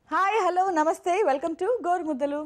hi hello నమస్తే welcome to Goru Muddalu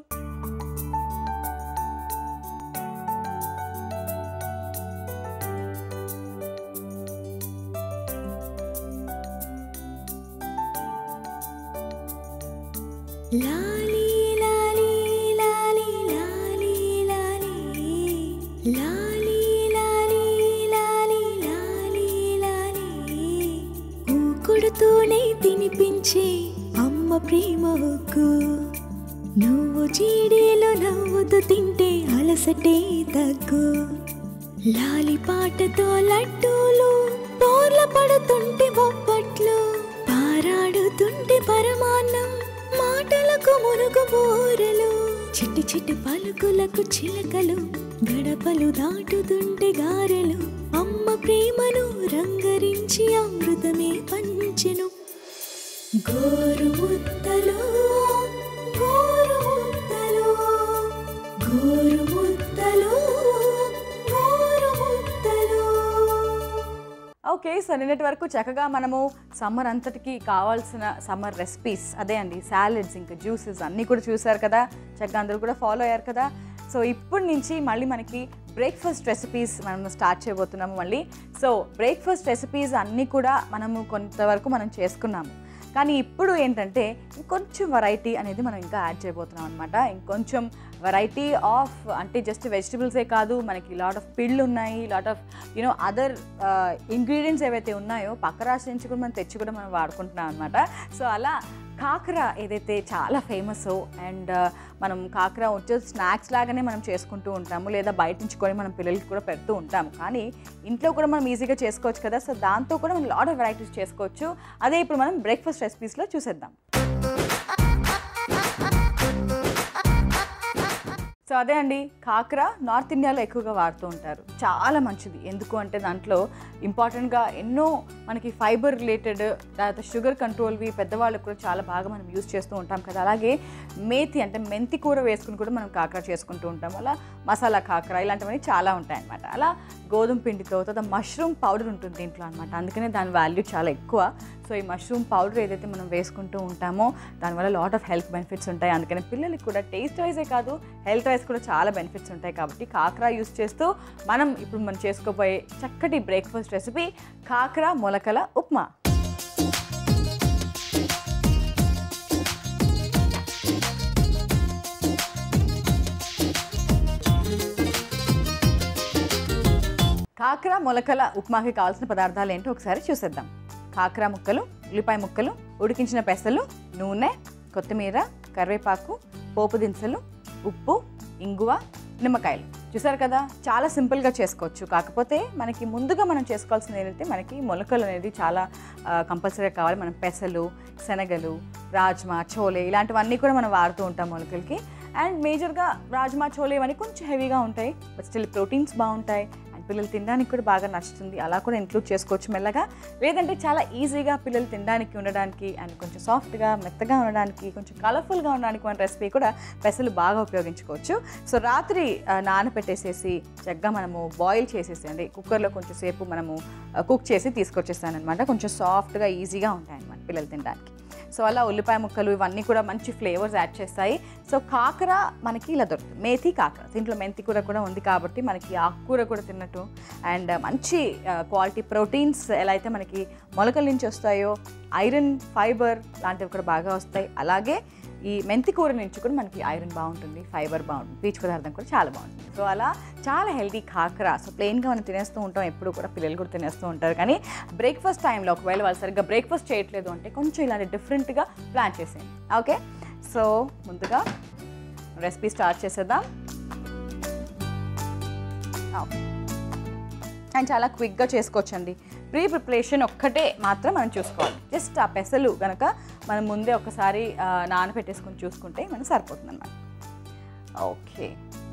లాలీ లాలీ లాలీ లాలీ లాలీ లాలీ లాలీ లాలీ లాలీ లాలీ ఊకుడుతూనే తినిపించే అమ్మ ప్రేమ హుక్కు నువ్వు చీడీలో నవ్వుతూ తింటే అలసటే తగ్గు లాలి పాటతో లడ్డూలు పోర్ల పడుతుంటే బొప్పట్లు పారాడుతుంటే పరమాన్నం మాటలకు మునుగు బోరలు చిట్టి చిట్టి పలుకులకు చిలకలు గడపలు దాటుతుంటే గారెలు అమ్మ ప్రేమను రంగరించి అమృతమే పంచెను గోరు ముద్దలు గోరు ముద్దలు గోరు ముద్దలు గోరు ముద్దలు ఓకే సో నిన్నటి వరకు చక్కగా మనము సమ్మర్ అంతటికి కావాల్సిన సమ్మర్ రెసిపీస్ అదే అండి సాలెడ్స్ ఇంకా జ్యూసెస్ అన్నీ కూడా చూసారు కదా చక్కగా అందరూ కూడా ఫాలో అయ్యారు కదా సో ఇప్పటి నుంచి మళ్ళీ మనకి బ్రేక్ఫాస్ట్ రెసిపీస్ మనం స్టార్ట్ చేయబోతున్నాము మళ్ళీ సో బ్రేక్ఫాస్ట్ రెసిపీస్ అన్నీ కూడా మనము కొంతవరకు మనం చేసుకున్నాము కానీ ఇప్పుడు ఏంటంటే ఇంకొంచెం వెరైటీ అనేది మనం ఇంకా యాడ్ చేయబోతున్నాం అనమాట ఇంకొంచెం వెరైటీ ఆఫ్ అంటే జస్ట్ వెజిటబుల్సే కాదు మనకి లాట్ ఆఫ్ పిళ్ళు ఉన్నాయి lot of you know other ingredients ఏవైతే ఉన్నాయో పక్క రాష్ట్రం నుంచి కూడా మనం తెచ్చి కూడా మనం వాడుకుంటున్నాం అనమాట సో అలా కాకర ఏదైతే చాలా ఫేమస్ అండ్ మనం కాకర వచ్చే స్నాక్స్ లాగానే మనం చేసుకుంటూ ఉంటాము లేదా బయట నుంచి కొని మనం పిల్లలకి కూడా పెడుతూ ఉంటాము కానీ ఇంట్లో కూడా మనం ఈజీగా చేసుకోవచ్చు కదా సో దాంతో కూడా మనం లాట్ ఆఫ్ వెరైటీస్ చేసుకోవచ్చు అదే ఇప్పుడు మనం బ్రేక్ఫాస్ట్ రెసిపీస్లో చూసేద్దాం సో అదే అండి కాకర నార్త్ ఇండియాలో ఎక్కువగా వాడుతూ ఉంటారు చాలా మంచిది ఎందుకు అంటే దాంట్లో ఇంపార్టెంట్గా ఎన్నో మనకి ఫైబర్ రిలేటెడ్ తర్వాత షుగర్ కంట్రోల్వి పెద్దవాళ్ళకు కూడా చాలా బాగా మనం యూస్ చేస్తూ ఉంటాం కదా అలాగే మేతి అంటే మెంతి కూర వేసుకుని కూడా మనం కాకర చేసుకుంటూ ఉంటాం అలా మసాలా కాకర ఇలాంటివన్నీ చాలా ఉంటాయి అనమాట అలా గోధుమ పిండితో తర్వాత మష్రూమ్ పౌడర్ ఉంటుంది దీంట్లో అనమాట అందుకనే దాని వాల్యూ చాలా ఎక్కువ సో ఈ మష్రూమ్ పౌడర్ ఏదైతే మనం వేసుకుంటూ ఉంటామో దానివల్ల లాట్ ఆఫ్ హెల్త్ బెనిఫిట్స్ ఉంటాయి అందుకని పిల్లలకి కూడా టేస్ట్ వైజే కాదు హెల్త్ వైజ్ కూడా చాలా బెనిఫిట్స్ ఉంటాయి కాబట్టి కాకర యూస్ చేస్తూ మనం ఇప్పుడు మనం చేసుకోబోయే చక్కటి బ్రేక్ఫాస్ట్ రెసిపీ కాకర మొలకల ఉప్మా కాకర మొలకల ఉప్మాకి కావాల్సిన పదార్థాలు ఏంటో ఒకసారి చూసేద్దాం కాకర ముక్కలు ఉల్లిపాయ ముక్కలు ఉడికించిన పెసలు నూనె కొత్తిమీర కరివేపాకు పోపు దినుసులు ఉప్పు ఇంగువ నిమ్మకాయలు చూసారు కదా చాలా సింపుల్గా చేసుకోవచ్చు కాకపోతే మనకి ముందుగా మనం చేసుకోవాల్సింది ఏంటంటే మనకి మొలకలు అనేది చాలా కంపల్సరీగా కావాలి మనం పెసలు శనగలు రాజ్మా చోలే ఇలాంటివన్నీ కూడా మనం వాడుతూ ఉంటాం మొలకలకి అండ్ మేజర్గా రాజ్మా చోలే ఇవన్నీ కొంచెం హెవీగా ఉంటాయి బట్ స్టిల్ ప్రోటీన్స్ బాగుంటాయి అండ్ పిల్లలు తినడానికి కూడా బాగా నచ్చుతుంది అలా కూడా ఇంక్లూడ్ చేసుకోవచ్చు మెల్లగా లేదంటే చాలా ఈజీగా పిల్లలు తినడానికి ఉండడానికి అండ్ కొంచెం సాఫ్ట్గా మెత్తగా ఉండడానికి కొంచెం కలర్ఫుల్గా ఉండడానికి మన రెసిపీ కూడా పెసలు బాగా ఉపయోగించుకోవచ్చు సో రాత్రి ఆ, నానబెట్టేసేసి చక్కగా మనము బాయిల్ చేసేసి అంటే కుక్కర్లో కొంచెం సేపు మనము కుక్ చేసి తీసుకొచ్చేస్తాను అనమాట కొంచెం సాఫ్ట్గా ఈజీగా ఉంటాయి అనమాట పిల్లలు తినడానికి సో అలా ఉల్లిపాయ ముక్కలు ఇవన్నీ కూడా మంచి ఫ్లేవర్స్ యాడ్ చేస్తాయి సో కాకర మనకి ఇలా దొరుకుతుంది మేతి కాకర దీంట్లో మెంతి కూర కూడా ఉంది కాబట్టి మనకి ఆకుకూర కూడా తిన్నట్టు అండ్ మంచి క్వాలిటీ ప్రోటీన్స్ ఎలా అయితే మనకి మొలకల నుంచి వస్తాయో ఐరన్ ఫైబర్ లాంటివి కూడా బాగా వస్తాయి అలాగే ఈ మెంతి కూర నుంచి కూడా మనకి ఐరన్ బాగుంటుంది ఫైబర్ బాగుంటుంది పీచు పదార్థం కూడా చాలా బాగుంటుంది సో అలా చాలా హెల్దీ కాకర సో ప్లెయిన్గా మనం తినేస్తూ ఉంటాం ఎప్పుడు కూడా పిల్లలు కూడా తినేస్తూ ఉంటారు కానీ బ్రేక్ఫాస్ట్ టైంలో ఒకవేళ వాళ్ళు సరిగ్గా బ్రేక్ఫాస్ట్ చేయట్లేదు అంటే కొంచెం ఇలాంటి డిఫరెంట్గా ప్లాన్ చేసేయండి ఓకే సో ముందుగా రెసిపీ స్టార్ట్ చేసేద్దాం ఓకే అండ్ చాలా క్విక్గా చేసుకోవచ్చండి ప్రీ ప్రిపరేషన్ ఒక్కటే మాత్రం మనం చూసుకోవాలి జస్ట్ ఆ పెసలు కనుక మనం ముందే ఒకసారి ఆ, నానబెట్టేసుకొని చూసుకుంటే మనకు సరిపోతుంది అనమాట ఓకే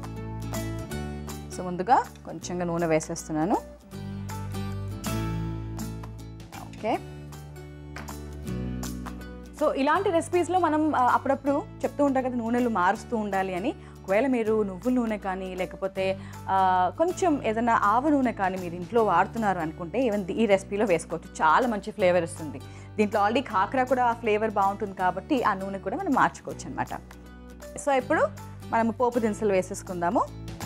సో ముందుగా కొంచెంగా నూనె వేసేస్తున్నాను ఓకే సో ఇలాంటి రెసిపీస్లో మనం ఆ, అప్పుడప్పుడు చెప్తూ ఉంటాం కదా నూనెలు మారుస్తూ ఉండాలి అని ఒకవేళ మీరు నువ్వుల నూనె కానీ లేకపోతే ఆ, కొంచెం ఏదైనా ఆవ నూనె కానీ మీరు ఇంట్లో వాడుతున్నారు అనుకుంటే ఈవెన్ ఈ రెసిపీలో వేసుకోవచ్చు చాలా మంచి ఫ్లేవర్ వస్తుంది దీంట్లో ఆల్రెడీ కాకర కూడా ఆ ఫ్లేవర్ బాగుంటుంది కాబట్టి ఆ నూనె కూడా మనం మార్చుకోవచ్చు అనమాట సో ఇప్పుడు మనము పోపు దినుసులు వేసేసుకుందాము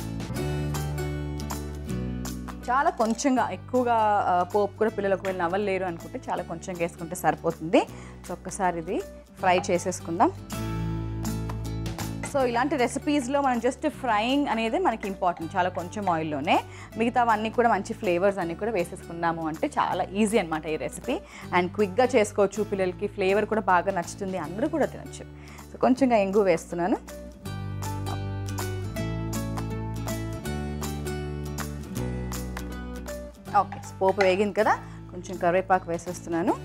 చాలా కొంచెంగా ఎక్కువగా ఆ, పోపు కూడా పిల్లలు ఒకవేళ నవ్వలేరు అనుకుంటే చాలా కొంచెం వేసుకుంటే సరిపోతుంది సో ఒక్కసారి ఇది ఫ్రై చేసేసుకుందాం సో ఇలాంటి రెసిపీస్లో మనం జస్ట్ ఫ్రైయింగ్ అనేది మనకి ఇంపార్టెంట్ చాలా కొంచెం ఆయిల్లోనే మిగతావన్నీ కూడా మంచి ఫ్లేవర్స్ అన్నీ కూడా వేసేసుకున్నాము అంటే చాలా ఈజీ అనమాట ఈ రెసిపీ అండ్ క్విక్గా చేసుకోవచ్చు పిల్లలకి ఫ్లేవర్ కూడా బాగా నచ్చుతుంది అందరూ కూడా తినచ్చు సో కొంచెంగా ఎంగు వేస్తున్నాను ఓకే పోపు వేగింది కదా కొంచెం కరివేపాకు వేసేస్తున్నాను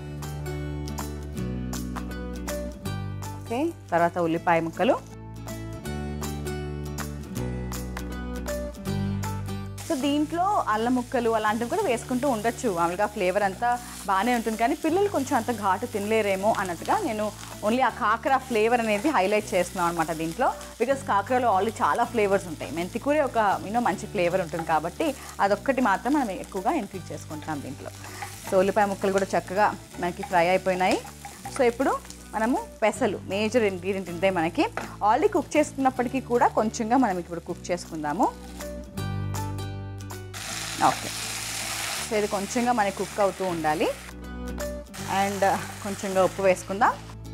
ఓకే తర్వాత ఉల్లిపాయ ముక్కలు సో దీంట్లో అల్లం ముక్కలు అలాంటివి కూడా వేసుకుంటూ ఉండొచ్చు మామూలుగా ఫ్లేవర్ అంతా బాగానే ఉంటుంది కానీ పిల్లలు కొంచెం అంత ఘాటు తినలేరేమో అన్నట్టుగా నేను ఓన్లీ ఆ కాకర ఫ్లేవర్ అనేది హైలైట్ చేస్తున్నాను అనమాట దీంట్లో బికాస్ కాకరలో ఆల్రెడీ చాలా ఫ్లేవర్స్ ఉంటాయి మెంతికూర ఒక యూనో మంచి ఫ్లేవర్ ఉంటుంది కాబట్టి అదొక్కటి మాత్రం మనం ఎక్కువగా ఇంక్రీజ్ చేసుకుంటాం దీంట్లో సో ఉల్లిపాయ ముక్కలు కూడా చక్కగా మనకి ఫ్రై అయిపోయినాయి సో ఇప్పుడు మనము పెసలు మేజర్ ఇంగ్రీడియంట్ ఉంటే మనకి ఆల్రెడీ కుక్ చేసుకున్నప్పటికీ కూడా కొంచెంగా మనం ఇప్పుడు కుక్ చేసుకుందాము ఓకే సో ఇది కొంచెంగా మనకి కుక్ అవుతూ ఉండాలి అండ్ కొంచెంగా ఉప్పు వేసుకుందాం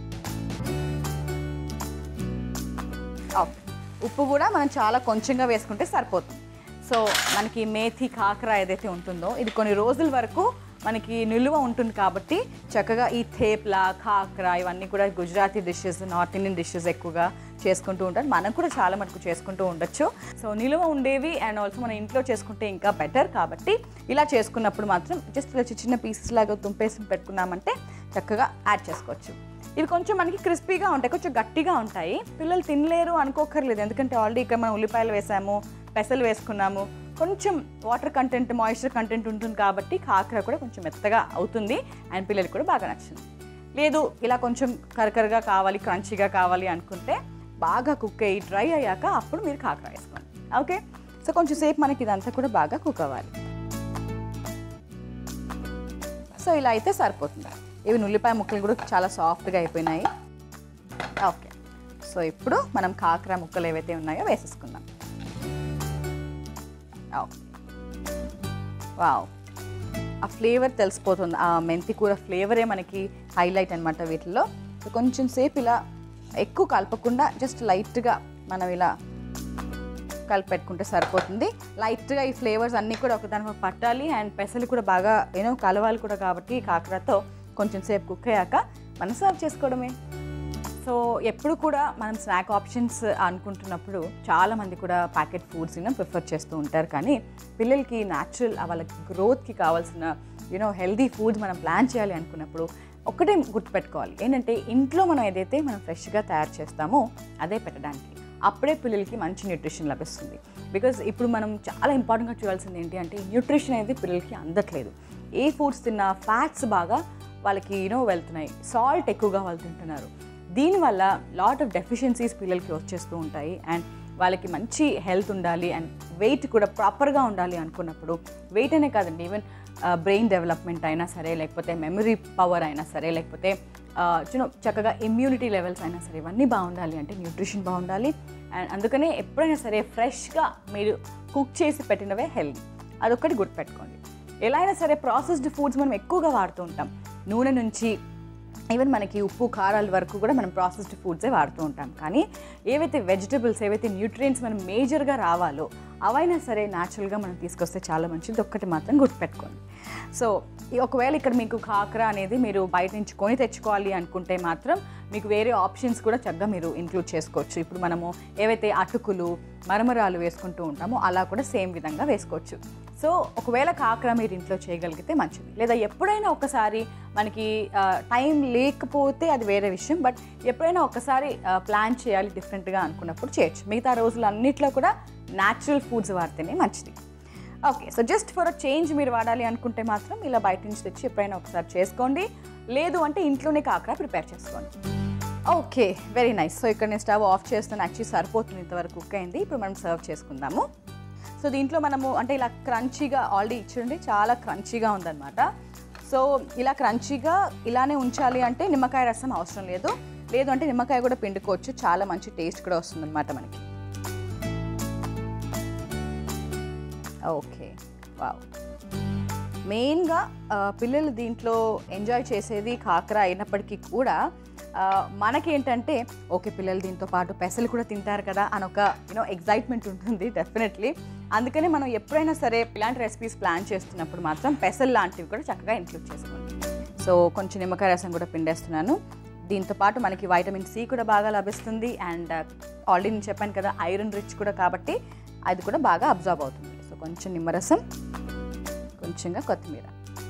ఓకే ఉప్పు కూడా మనం చాలా కొంచెంగా వేసుకుంటే సరిపోతుంది సో మనకి మేథి కాకర ఏదైతే ఉంటుందో ఇది కొన్ని రోజుల వరకు మనకి నిలువ ఉంటుంది కాబట్టి చక్కగా ఈ థేప్లా కాకర ఇవన్నీ కూడా Gujarati dishes North Indian dishes ఎక్కువగా చేసుకుంటూ ఉంటారు మనం కూడా చాలా మటుకు చేసుకుంటూ ఉండొచ్చు సో నిలువ ఉండేవి అండ్ ఆల్సో మన ఇంట్లో చేసుకుంటే ఇంకా బెటర్ కాబట్టి ఇలా చేసుకున్నప్పుడు మాత్రం జస్ట్ ఇలా చిన్న చిన్న పీసెస్ లాగా తుంపేసి పెట్టుకున్నామంటే చక్కగా యాడ్ చేసుకోవచ్చు ఇవి కొంచెం మనకి క్రిస్పీగా ఉంటాయి కొంచెం గట్టిగా ఉంటాయి పిల్లలు తినలేరు అనుకోకర్లేదు ఎందుకంటే ఆల్రెడీ ఇక్కడ మనం ఉల్లిపాయలు వేసాము పెసలు వేసుకున్నాము కొంచెం వాటర్ కంటెంట్ మాయిశ్చర్ కంటెంట్ ఉంటుంది కాబట్టి కాకర కూడా కొంచెం మెత్తగా అవుతుంది అండ్ పిల్లలకి కూడా బాగా నచ్చింది లేదు ఇలా కొంచెం కరకరగా కావాలి క్రంచీగా కావాలి అనుకుంటే బాగా కుక్ అయ్యి డ్రై అయ్యాక అప్పుడు మీరు కాకర వేసుకోండి ఓకే సో కొంచెం సేపు మనకి ఇదంతా కూడా బాగా కుక్ అవ్వాలి సో ఇలా అయితే సరిపోతుంది ఇవి ఉల్లిపాయ ముక్కలు కూడా చాలా సాఫ్ట్గా అయిపోయినాయి ఓకే సో ఇప్పుడు మనం కాకర ముక్కలు ఏవైతే ఉన్నాయో వేసేసుకుందాం ఓకే వావ్ ఆ ఫ్లేవర్ తెలిసిపోతుంది ఆ మెంతి కూర ఫ్లేవరే మనకి హైలైట్ అనమాట వీటిల్లో సో కొంచెం సేపు ఇలా ఎక్కువ కలపకుండా జస్ట్ లైట్గా మనం ఇలా కలిపెట్టుకుంటే సరిపోతుంది లైట్గా ఈ ఫ్లేవర్స్ అన్నీ కూడా ఒకదాని పట్టాలి అండ్ పెసలు కూడా బాగా ఏనో కలవాలి కూడా కాబట్టి కాకరతో కొంచెం సేపు కుక్ అయ్యాక మనం సర్వ్ చేసుకోవడమే సో ఎప్పుడు కూడా మనం స్నాక్ ఆప్షన్స్ అనుకుంటున్నప్పుడు చాలామంది కూడా ప్యాకెట్ ఫుడ్స్ ప్రిఫర్ చేస్తూ ఉంటారు కానీ పిల్లలకి న్యాచురల్ వాళ్ళకి గ్రోత్కి కావాల్సిన యూనో హెల్దీ ఫుడ్స్ మనం ప్లాన్ చేయాలి అనుకున్నప్పుడు ఒక్కటే గుర్తుపెట్టుకోవాలి ఏంటంటే ఇంట్లో మనం ఏదైతే మనం ఫ్రెష్గా తయారు చేస్తామో అదే పెట్టడానికి అప్పుడే పిల్లలకి మంచి న్యూట్రిషన్ లభిస్తుంది బికాజ్ ఇప్పుడు మనం చాలా ఇంపార్టెంట్గా చూడాల్సింది ఏంటి అంటే న్యూట్రిషన్ అనేది పిల్లలకి అందట్లేదు ఏ ఫుడ్స్ తిన్నా ఫ్యాట్స్ బాగా వాళ్ళకి యూనో వెళ్తున్నాయి సాల్ట్ ఎక్కువగా వాళ్ళు తింటున్నారు దీనివల్ల లాట్ ఆఫ్ డెఫిషియన్సీస్ పిల్లలకి వచ్చేస్తూ ఉంటాయి అండ్ వాళ్ళకి మంచి హెల్త్ ఉండాలి అండ్ వెయిట్ కూడా ప్రాపర్గా ఉండాలి అనుకున్నప్పుడు వెయిట్ అనే కాదండి ఈవెన్ బ్రెయిన్ డెవలప్మెంట్ అయినా సరే లేకపోతే మెమరీ పవర్ అయినా సరే లేకపోతే యూనో చక్కగా ఇమ్యూనిటీ లెవెల్స్ అయినా సరే ఇవన్నీ బాగుండాలి అంటే న్యూట్రిషన్ బాగుండాలి అండ్ అందుకనే ఎప్పుడైనా సరే ఫ్రెష్గా మీరు కుక్ చేసి పెట్టినవే హెల్తీ అదొక్కటి గుర్తుపెట్టుకోండి ఎలా అయినా సరే ప్రాసెస్డ్ ఫుడ్స్ మనం ఎక్కువగా వాడుతూ ఉంటాం నూనె నుంచి ఈవెన్ మనకి ఉప్పు కారాల వరకు కూడా మనం ప్రాసెస్డ్ ఫుడ్సే వాడుతూ ఉంటాం కానీ ఏవైతే వెజిటబుల్స్ ఏవైతే న్యూట్రియంట్స్ మనం మేజర్గా రావాలో అవైనా సరే న్యాచురల్గా మనం తీసుకొస్తే చాలా మంచిది ఒక్కటి మాత్రం గుర్తుపెట్టుకోండి సో ఈ ఒకవేళ ఇక్కడ మీకు కాకర అనేది మీరు బయట నుంచి కొని తెచ్చుకోవాలి అనుకుంటే మాత్రం మీకు వేరే ఆప్షన్స్ కూడా చక్కగా మీరు ఇంక్లూడ్ చేసుకోవచ్చు ఇప్పుడు మనము ఏవైతే అటుకులు మరమరాలు వేసుకుంటూ ఉంటామో అలా కూడా సేమ్ విధంగా వేసుకోవచ్చు సో ఒకవేళ కాకర మీరు ఇంట్లో చేయగలిగితే మంచిది లేదా ఎప్పుడైనా ఒకసారి మనకి టైం లేకపోతే అది వేరే విషయం బట్ ఎప్పుడైనా ఒకసారి ప్లాన్ చేయాలి డిఫరెంట్గా అనుకున్నప్పుడు చేయొచ్చు మిగతా రోజులు అన్నిట్లో కూడా న్యాచురల్ ఫుడ్స్ వాడితేనే మంచిది okay so just for a change మీరు వాడాలి అనుకుంటే మాత్రం ఇలా బయట నుంచి తెచ్చి ఎప్పుడైనా ఒకసారి చేసుకోండి లేదు అంటే ఇంట్లోనే కాకర ప్రిపేర్ చేసుకోండి ఓకే వెరీ నైస్ సో ఇక్కడ నేను స్టవ్ ఆఫ్ చేస్తాను యాక్చువల్లీ సరిపోతుంది ఇంతవరకు కుక్ అయింది ఇప్పుడు మనం సర్వ్ చేసుకుందాము సో దీంట్లో మనము అంటే ఇలా క్రంచీగా ఆల్రెడీ ఇచ్చిండి చాలా క్రంచీగా ఉందన్నమాట సో ఇలా క్రంచీగా ఇలానే ఉంచాలి అంటే నిమ్మకాయ రసం అవసరం లేదు లేదు అంటే నిమ్మకాయ కూడా పిండుకోవచ్చు చాలా మంచి టేస్ట్ కూడా వస్తుందన్నమాట మనకి ఓకే వావ్ మెయిన్గా ఆ, పిల్లలు దీంట్లో ఎంజాయ్ చేసేది కాకర అయినప్పటికీ కూడా ఆ, మనకేంటంటే ఓకే పిల్లలు దీంతో పాటు పెసలు కూడా తింటారు కదా అని ఒక యూనో ఎగ్జైట్మెంట్ ఉంటుంది డెఫినెట్లీ అందుకనే మనం ఎప్పుడైనా సరే ఇలాంటి రెసిపీస్ ప్లాన్ చేస్తున్నప్పుడు మాత్రం పెసలు లాంటివి కూడా చక్కగా ఇంక్లూడ్ చేసుకోండి సో కొంచెం నిమ్మకాయ రసం కూడా పిండేస్తున్నాను దీంతో పాటు మనకి వైటమిన్ సి కూడా బాగా లభిస్తుంది అండ్ ఆల్రెడీ నేను చెప్పాను కదా ఐరన్ రిచ్ కూడా కాబట్టి అది కూడా బాగా అబ్జర్వ్ అవుతుంది సో కొంచెం నిమ్మరసం కొంచెంగా కొత్తిమీర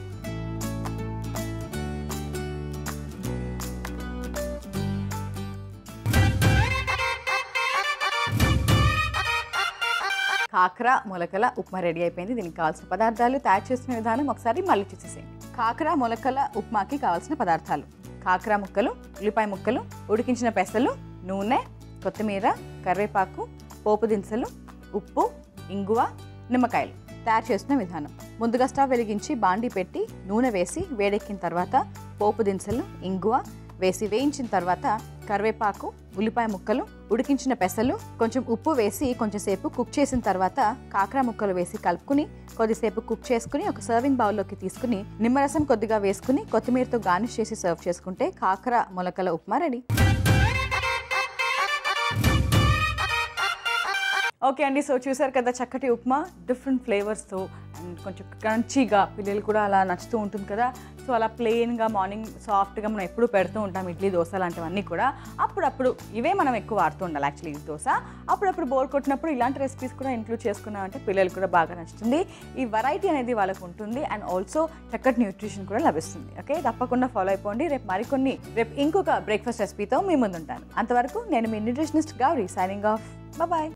కాకర మొలకల ఉప్మా రెడీ అయిపోయింది దీనికి కావాల్సిన పదార్థాలు తయారు చేసిన విధానం ఒకసారి మళ్ళీ చూసేసేయండి కాకర మొలకల ఉప్మాకి కావాల్సిన పదార్థాలు కాకర ముక్కలు ఉల్లిపాయ ముక్కలు ఉడికించిన పెసలు నూనె కొత్తిమీర కరివేపాకు పోపు దినుసులు ఉప్పు ఇంగువ నిమ్మకాయలు తయారు చేసిన విధానం ముందుగా స్టవ్ వెలిగించి బాండి పెట్టి నూనె వేసి వేడెక్కిన తర్వాత పోపు దినుసులు ఇంగువ వేసి వేయించిన తర్వాత కరివేపాకు ఉల్లిపాయ ముక్కలు ఉడికించిన పెసలు కొంచెం ఉప్పు వేసి కొంచెం సేపు కుక్ చేసిన తర్వాత కాకర ముక్కలు వేసి కలుపుకుని కొద్దిసేపు కుక్ చేసుకుని ఒక సర్వింగ్ బౌల్లోకి తీసుకుని నిమ్మరసం కొద్దిగా వేసుకుని కొత్తిమీరతో గార్నిష్ చేసి సర్వ్ చేసుకుంటే కాకర మొలకల ఉప్మా రెడీ ఓకే అండి సో చూసారు కదా చక్కటి ఉప్మా డిఫరెంట్ ఫ్లేవర్స్తో అండ్ కొంచెం క్రంచీగా పిల్లలు కూడా అలా నచ్చుతూ ఉంటుంది కదా సో అలా ప్లెయిన్గా మార్నింగ్ సాఫ్ట్గా మనం ఎప్పుడు పెడుతూ ఉంటాం ఇడ్లీ దోశ లాంటివన్నీ కూడా అప్పుడప్పుడు ఇవే మనం ఎక్కువ వాడుతూ ఉండాలి యాక్చువల్లీ ఈ దోశ అప్పుడప్పుడు బోర్ కొట్టినప్పుడు ఇలాంటి రెసిపీస్ కూడా ఇంక్లూడ్ చేసుకున్నామంటే పిల్లలు కూడా బాగా నచ్చుతుంది ఈ వెరైటీ అనేది వాళ్ళకు ఉంటుంది అండ్ ఆల్సో చక్కటి న్యూట్రిషన్ కూడా లభిస్తుంది ఓకే తప్పకుండా ఫాలో అయిపోండి రేపు మరికొన్ని రేపు ఇంకొక బ్రేక్ఫాస్ట్ రెసిపీతో మీ ముందుంటాను అంతవరకు నేను మీ nutritionist Gauri signing off bye